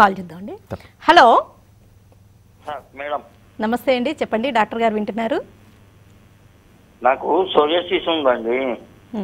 Call చేద్దామండి hello madam నమస్తే అండి చెప్పండి డాక్టర్ గారు వింటున్నారు నాకు సోరియాసిస్ ఉందండి ఉమ్.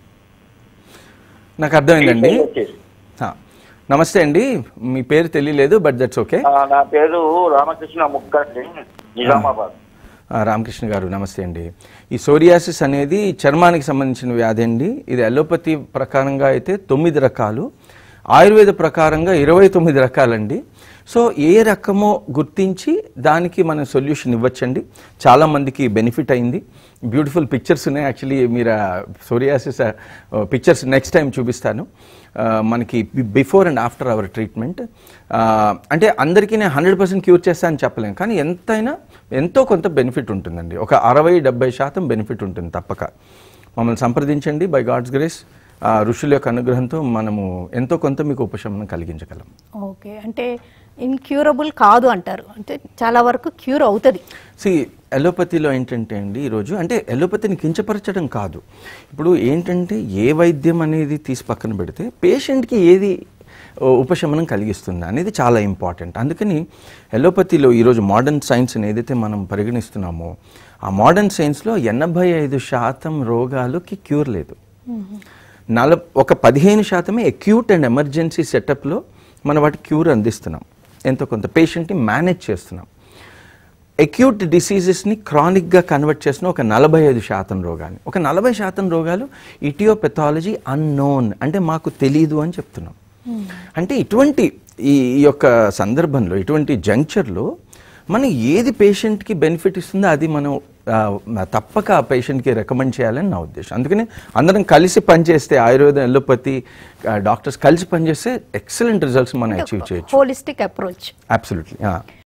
నాకు అర్థమైందండి Psoriasis. ఆ, నమస్తే అండి మీ పేరు తెలియలేదు బట్ దట్స్ ఓకే ఆ, నా పేరు రామకృష్ణ ముక్కండి నిజామాబాద్ ఆ, రామకృష్ణ గారు నమస్తే అండి ఈ సోరియాసిస్ అనేది చర్మానికి సంబంధించిన వ్యాధి అండి ఇది అలోపతి ప్రకారంగా అయితే తొమ్మిది రకాలు ఆయుర్వేద ప్రకారంగా ఇరవై తొమ్మిది రకాలండి సో ఏ రకమో గుర్తించి దానికి మనం సొల్యూషన్ ఇవ్వచ్చండి చాలా మందికి బెనిఫిట్ అయింది బ్యూటిఫుల్ పిక్చర్స్ ఉన్నాయి యాక్చువల్లీ మీరు సోరియాసిస్ పిక్చర్స్ నెక్స్ట్ టైం చూపిస్తాను ఆ, మనకి before and after our treatment అంటే అందరికీ నేను హండ్రెడ్ పర్సెంట్ క్యూర్ చేస్తా అని చెప్పలేను కానీ ఎంతైనా ఎంతో కొంత బెనిఫిట్ ఉంటుందండి ఒక అరవై డెబ్బై శాతం బెనిఫిట్ ఉంటుంది తప్పక మమ్మల్ని సంప్రదించండి బై గాడ్స్ గ్రేస్ ఋషుల యొక్క అనుగ్రహంతో మనము ఎంతో కొంత మీకు ఉపశమనం కలిగించగలం ఓకే అంటే ఇన్క్యూరబుల్ కాదు అంటారు అంటే చాలా వరకు క్యూర్ అవుతుంది సి ఎలోపతిలో ఏంటంటే అండి ఈరోజు అంటే ఎలోపతిని కించపరచడం కాదు ఇప్పుడు ఏంటంటే ఏ వైద్యం అనేది తీసి పక్కన పెడితే పేషెంట్కి ఏది ఓ, ఉపశమనం కలిగిస్తుంది అనేది చాలా ఇంపార్టెంట్ అందుకని ఎలోపతిలో ఈరోజు మోడర్న్ సైన్స్ని ఏదైతే మనం పరిగణిస్తున్నామో ఆ మోడర్న్ సైన్స్లో ఎనభై ఐదు శాతం రోగాలకి క్యూర్ లేదు నల ఒక పదిహేను శాతమే అక్యూట్ అండ్ ఎమర్జెన్సీ సెటప్లో మనం వాటి క్యూర్ అందిస్తున్నాం ఎంతో కొంత పేషెంట్ని మేనేజ్ చేస్తున్నాం అక్యూట్ డిసీజెస్ని క్రానిక్గా కన్వర్ట్ చేసిన ఒక నలభై ఐదు శాతం రోగాలు ఒక నలభై శాతం రోగాలు ఇటియోపెథాలజీ అన్నోన్ అంటే మాకు తెలీదు అని చెప్తున్నాం అంటే ఇటువంటి ఈ ఈ యొక్క సందర్భంలో ఇటువంటి జంక్చర్లో మనం ఏది పేషెంట్కి బెనిఫిట్ ఇస్తుందో అది మనం ఆ, తప్పక ఆ పేషెంట్కి రికమెండ్ చేయాలని నా ఉద్దేశం అందుకని అందరం కలిసి పనిచేస్తే ఆయుర్వేదం ఎల్లోపతి డాక్టర్స్ కలిసి పనిచేస్తే ఎక్సలెంట్ రిజల్ట్స్ మనం అచీవ్ చేయొచ్చు హోలిస్టిక్ అప్రోచ్ అబ్సల్యూట్లీ